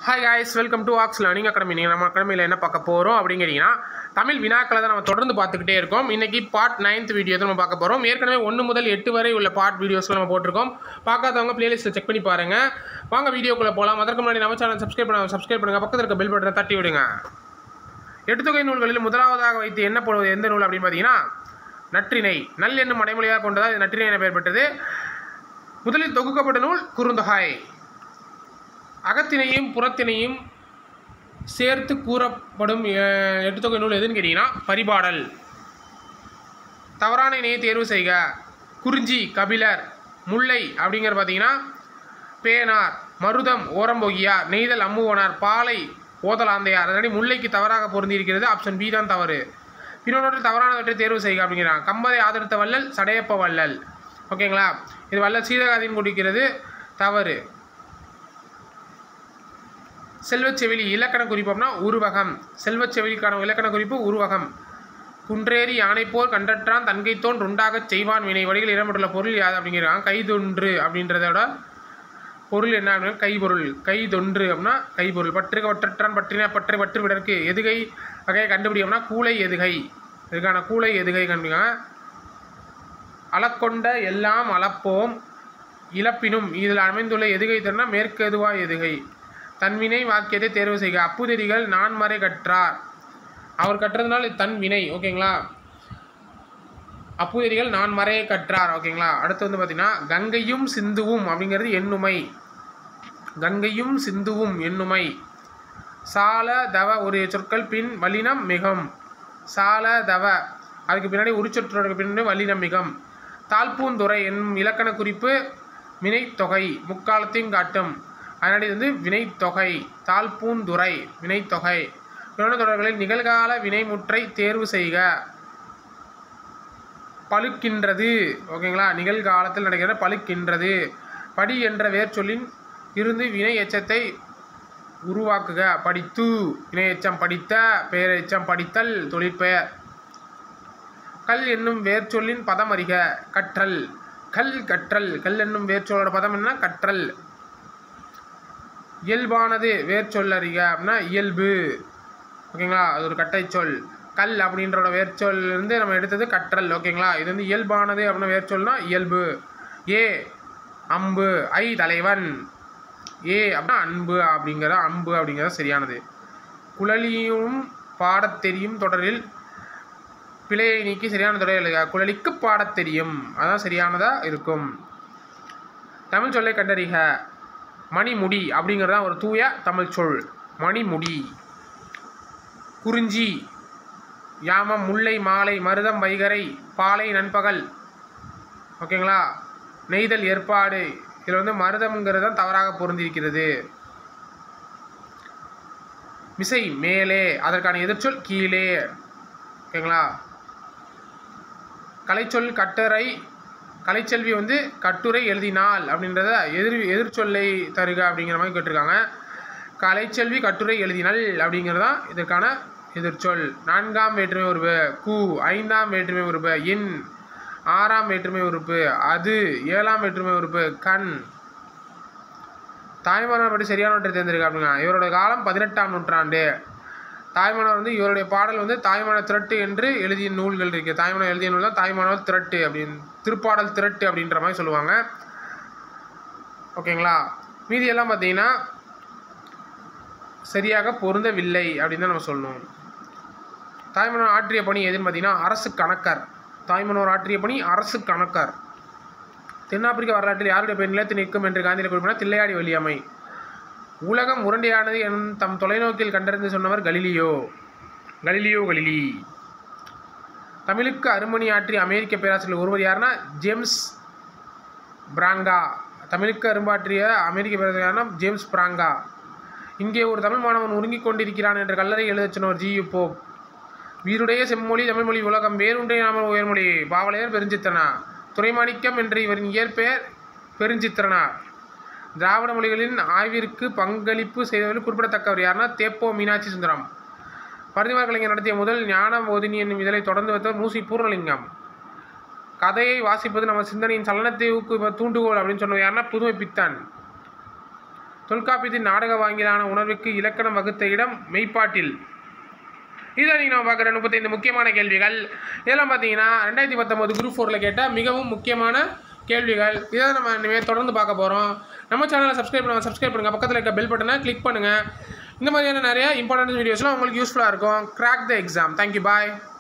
hi guys welcome to ox learning academy நீங்கள் நம்ம அகாடமியில் என்ன பார்க்க போகிறோம் அப்படிங்கிறீங்கன்னா தமிழ் வினாக்களை தான் நம்ம தொடர்ந்து பார்த்துக்கிட்டே இருக்கோம் இன்னைக்கு பார்ட் நைன்த் வீடியோ தான் நம்ம பார்க்க போகிறோம் ஏற்கனவே ஒன்று முதல் எட்டு வரை உள்ள பார்ட் வீடியோஸ்லாம் நம்ம போட்டிருக்கோம் பார்க்காதவங்க பிளேலிஸ்ட்டில் செக் பண்ணி பாருங்கள் வாங்க வீடியோக்குள்ளே போகலாம் அதற்கு முன்னாடி நம்ம சேனல் சப்ஸ்கிரைப் பண்ண சப்ஸ்கிரைப் பண்ணுங்கள் பக்கத்தில் இருக்க பெல் பட்டனை தட்டி விடுங்க எட்டுத்தொகை நூல்களில் முதலாவதாக வைத்து என்ன போடுவது எந்த நூல் அப்படின்னு பார்த்தீங்கன்னா நற்றிணை நல் என்னும் அடைமொழியாக கொண்டதாக இது நற்றிணை என பெயர் பெற்றது முதலில் தொகுக்கப்பட்ட நூல் குறுந்தொகை அகத்தினையும் புறத்தினையும் சேர்த்து கூறப்படும் அஹ், எட்டுத்தொகை நூல் எதுன்னு கேட்டிங்கன்னா பரிபாடல் தவறான இணையை தேர்வு செய்க குறிஞ்சி கபிலர் முல்லை அப்படிங்கிற பார்த்தீங்கன்னா பேனார் மருதம் ஓரம்போகியார் நெய்தல் அம்முவனார் பாலை ஓதலாந்தையார் அதனாடி முல்லைக்கு தவறாக பொருந்தி இருக்கிறது ஆப்ஷன் பி தான் தவறு இன்னொன்று தவறானவற்றை தேர்வு செய்க அப்படிங்கிறாங்க கம்பதை ஆதரித்த வள்ளல் சடையப்ப வள்ளல் ஓகேங்களா இது வள்ளல் சீதகாதின்னு குறிக்கிறது தவறு செல்வச்செவிலி இலக்கண குறிப்பு அப்படின்னா உருவகம் செல்வச்செவிலிக்கான இலக்கண குறிப்பு உருவகம் குன்றேறி யானைப்போர் கண்டற்றான் தன்கைத்தோன் உண்டாகச் செய்வான் வினை வழிகள் இடம்பெற்றுள்ள பொருள் யாது அப்படிங்கிறாங்க கைதொன்று அப்படின்றதோட பொருள் என்ன அப்படின்னா கைபொருள் கைதொன்று அப்படின்னா கைபொருள் பற்றுக வற்றற்றான் பற்றின பற்றை பற்று விடற்கு எதுகை வகையை கண்டுபிடி அப்படின்னா கூளை எதுகை இதுக்கான கூளை எதுகை கண்டுபிடிங்க அளக்கொண்ட எல்லாம் அளப்போம் இழப்பினும் இதில் அமைந்துள்ள எதுகை தருணா மேற்கு எதுவா எதுகை தன்வினை வாக்கியத்தை தேர்வு செய்க அப்புதெறிகள் நான்மறை கற்றார் அவர் கற்றதுனால இது தன் வினை ஓகேங்களா அப்புதெறிகள் நான் மறையை கற்றார் ஓகேங்களா அடுத்து வந்து பார்த்தீங்கன்னா கங்கையும் சிந்துவும் அப்படிங்கிறது எண்ணுமை கங்கையும் சிந்துவும் எண்ணுமை சால தவ ஒரு சொற்கள் பின் வல்லினம் மிகம் சால தவ அதுக்கு பின்னாடி உரிச்சொற்றோருக்கு பின்னாடி வல்லினம் மிகம் தாழ்பூந்துறை என்னும் இலக்கண குறிப்பு வினைத்தொகை முக்காலத்தையும் காட்டும் அதனாடி இது வந்து வினைத்தொகை தாழ்பூந்துறை வினைத்தொகை இன்னொன்று தொடர்களில் நிகழ்கால வினைமுற்றை தேர்வு செய்க பழுக்கின்றது ஓகேங்களா நிகழ்காலத்தில் நடக்கிற பழுக்கின்றது படி என்ற வேர்ச்சொல்லின் இருந்து வினை எச்சத்தை உருவாக்குக படித்து வினை எச்சம் படித்த பெயர் எச்சம் படித்தல் தொழிற்பெயர் கல் என்னும் வேர்ச்சொல்லின் பதம் அறிக கற்றல் கல் கற்றல் கல் என்னும் வேர்ச்சொல்லோட பதம் என்ன கற்றல் இயல்பானது வேர்ச்சொல் அறிக அப்படின்னா இயல்பு ஓகேங்களா அது ஒரு கட்டை சொல் கல் அப்படின்றோட வேர்ச்சொல்லிருந்து நம்ம எடுத்தது கற்றல் ஓகேங்களா இது வந்து இயல்பானது அப்படின்னா வேர்ச்சொல்னா இயல்பு ஏ அம்பு ஐ தலைவன் ஏ அப்படின்னா அன்பு அப்படிங்கிற அம்பு அப்படிங்கிறது சரியானது குழலியும் பாடத் தெரியும் தொடரில் பிழையை நீக்கி சரியான தொடர் எழுதுக குழலிக்கு பாடத் தெரியும் அதான் சரியானதாக இருக்கும் தமிழ் சொல்லை கண்டறிக மணிமுடி அப்படிங்கிறது தான் ஒரு தூய தமிழ் சொல் மணிமுடி குறிஞ்சி யாமம் முல்லை மாலை மருதம் வைகரை பாலை நண்பகல் ஓகேங்களா நெய்தல் ஏற்பாடு இதில் வந்து மருதம்ங்கிறது தான் தவறாக பொருந்திருக்கிறது மிசை மேலே அதற்கான எதிர்ச்சொல் கீழே ஓகேங்களா கலைச்சொல் கட்டுரை கலைச்செல்வி வந்து கட்டுரை எழுதினாள் அப்படின்றத எதிர் எதிர்ச்சொல்லை தருக அப்படிங்கிற மாதிரி கேட்டிருக்காங்க கலைச்செல்வி கட்டுரை எழுதினள் அப்படிங்கிறது தான் இதற்கான எதிர்ச்சொல் நான்காம் வேற்றுமை உறுப்பு கு ஐந்தாம் வேற்றுமை உறுப்பு இன் ஆறாம் வேற்றுமை உறுப்பு அது ஏழாம் வேற்றுமை உறுப்பு கண் தாய்மானவர் பற்றி சரியானவற்றை தேர்ந்தெடுக்க அப்படிங்க இவரோட காலம் பதினெட்டாம் நூற்றாண்டு தாய்மானவர் வந்து இவருடைய பாடல் வந்து தாய்மான திரட்டு என்று எழுதிய நூல்கள் இருக்குது தாய்மானவர் எழுதிய நூல் தான் தாய்மானவர் திரட்டு அப்படின்னு திருப்பாடல் திரட்டு அப்படின்ற மாதிரி சொல்லுவாங்க ஓகேங்களா மீதி எல்லாம் பார்த்தீங்கன்னா சரியாக பொருந்தவில்லை அப்படின்னு தான் நம்ம சொல்லணும் தாய்மனோர் ஆற்றிய பணி எதுன்னு பார்த்தீங்கன்னா அரசு கணக்கர் தாய்மனோர் ஆற்றிய பணி அரசு கணக்கர் தென்னாப்பிரிக்க வரலாற்றில் யாருடைய பெயர் நிலைத்து நிற்கும் என்று காந்தியில் குறிப்பிட்டார் தில்லையாடி வலியம்மை உலகம் உருண்டையானது என் தம் தொலைநோக்கில் கண்டறிந்து சொன்னவர் கலிலியோ கலிலியோ கலிலி தமிழுக்கு அருமணி ஆற்றிய அமெரிக்க பேராசிரியர் ஒருவர் யாருன்னா ஜேம்ஸ் பிராங்கா தமிழுக்கு அரும்பாற்றிய அமெரிக்க பேராசிரியர் யாருன்னா ஜேம்ஸ் பிராங்கா இங்கே ஒரு தமிழ் மாணவன் உருங்கிக் கொண்டிருக்கிறான் என்ற கல்லறை எழுதச் சொன்னவர் ஜி யு போப் வீருடைய செம்மொழி தமிழ்மொழி உலகம் வேறுண்டே நாம உயர்மொழி பாவலையர் பெருஞ்சித்திரனா துறைமாணிக்கம் என்ற இவரின் இயற்பெயர் பெருஞ்சித்திரனா திராவிட மொழிகளின் ஆய்விற்கு பங்களிப்பு செய்தவர்கள் குறிப்பிடத்தக்கவர் யாருன்னா தேப்போ மீனாட்சி சுந்தரம் பரிதிமார் கலைஞர் நடத்திய முதல் ஞான போதினி என்னும் இதழை தொடர்ந்து வைத்தவர் மூசி பூர்ணலிங்கம் கதையை வாசிப்பது நம்ம சிந்தனையின் சலனத்தை ஊக்குவிப்ப தூண்டுகோல் அப்படின்னு சொன்னவர் யாருன்னா புதுமை பித்தன் தொல்காப்பியத்தின் நாடக வாங்கிலான உணர்வுக்கு இலக்கணம் வகுத்த இடம் மெய்ப்பாட்டில் இதை நீங்கள் நம்ம பார்க்குற முப்பத்தைந்து முக்கியமான கேள்விகள் இதெல்லாம் பார்த்தீங்கன்னா ரெண்டாயிரத்தி பத்தொம்போது குரூப் ஃபோரில் கேட்ட மிகவும் முக்கியமான கேள்விகள் இதை நம்ம இனிமேல் தொடர்ந்து பார்க்க போகிறோம் நம்ம சேனலை சப்ஸ்கிரைப் பண்ணுங்க சப்ஸ்கிரைப் பண்ணுங்கள் பக்கத்தில் இருக்க பெல் பட்டனை கிளிக் பண்ணுங்கள் இந்த மாதிரியான நிறைய இம்பார்ட்டன்ட் வீடியோஸ்லாம் உங்களுக்கு யூஸ்ஃபுல்லாக இருக்கும் crack the exam thank you bye